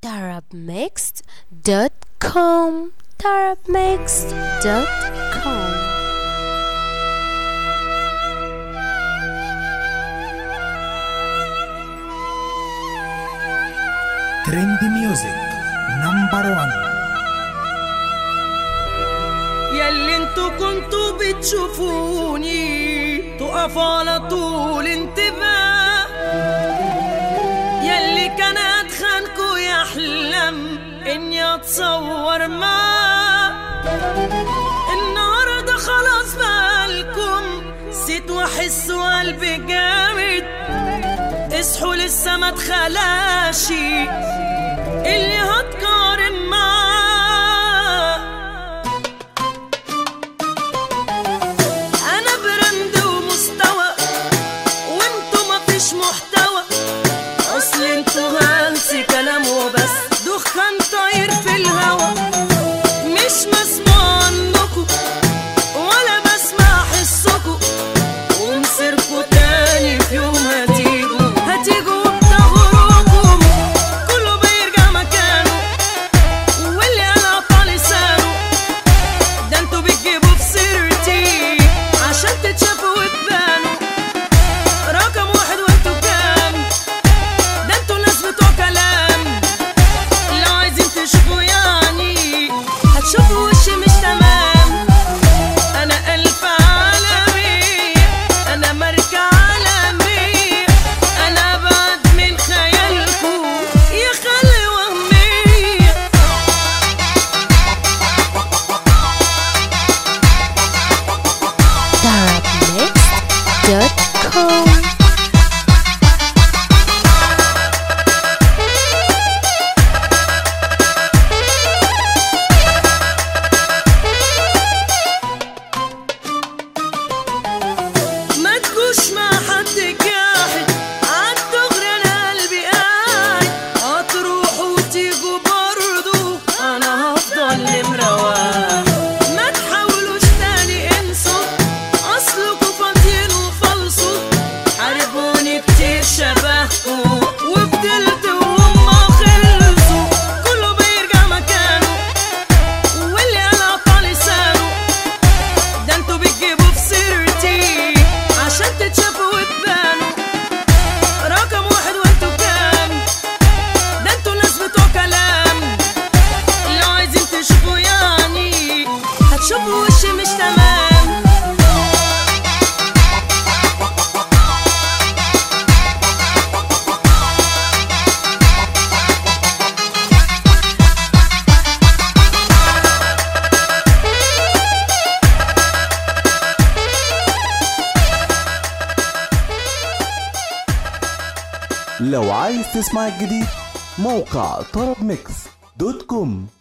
tarabmixed.com tarabmixed.com ترند ميوزك نمبر 1 ياللي انتوا كنتوا بتشوفوني تقف على طول انتباه ياللي كان اتخانكوا يحلم اني اتصور معاه النهارده خلاص بالكم نسيت واحس وقلبي جامد اصحوا لسه ما اتخلاشي اللي هتقارن معاه انا براند ومستوى وانتوا مفيش محتوى اصل انتوا هنسي كلام وبس دخان طاير في الهوا مش مسموع عنكوا ولا بسمع حسكوا ومصيركوا تاني في يوم هتيجوا هتيجوا بتغرقكم كله بيرجع مكانه واللي انا قطع لسانه ده انتوا بتجيبوا في سيرتي عشان تتشافوا وتبانوا رقم واحد وانتوا كام ده انتوا ناس بتوع كلام لو عايزين تشوفوا يعني هتشوفوا وشي مش تمام انا الف عالمي انا ماركة عالمي انا ابعد من خيالكم يا خلي وهمي tarabmixed.com ما تجوش مع حد جاحد عالدغري انا قلبي قاعد هتروحوا وتيجوا برضو انا هفضل مروق ما تحاولوش تاني انسوا اصلكوا فاضيين وفلصوا حاربوني كتير شبهكوا وفضلت وهم خلصوا كله بيرجع مكانه واللي انا قطع لسانه ده انتوا بتجيبوا في سيرتي عشان تتشافوا وتبانوا رقم واحد وانتوا كام ده انتوا ناس بتوع كلام لو عايزين تشوفوا يعني هتشوفوا وشي مش تمام لو عايز تسمع الجديد موقع طرب ميكس دوت كوم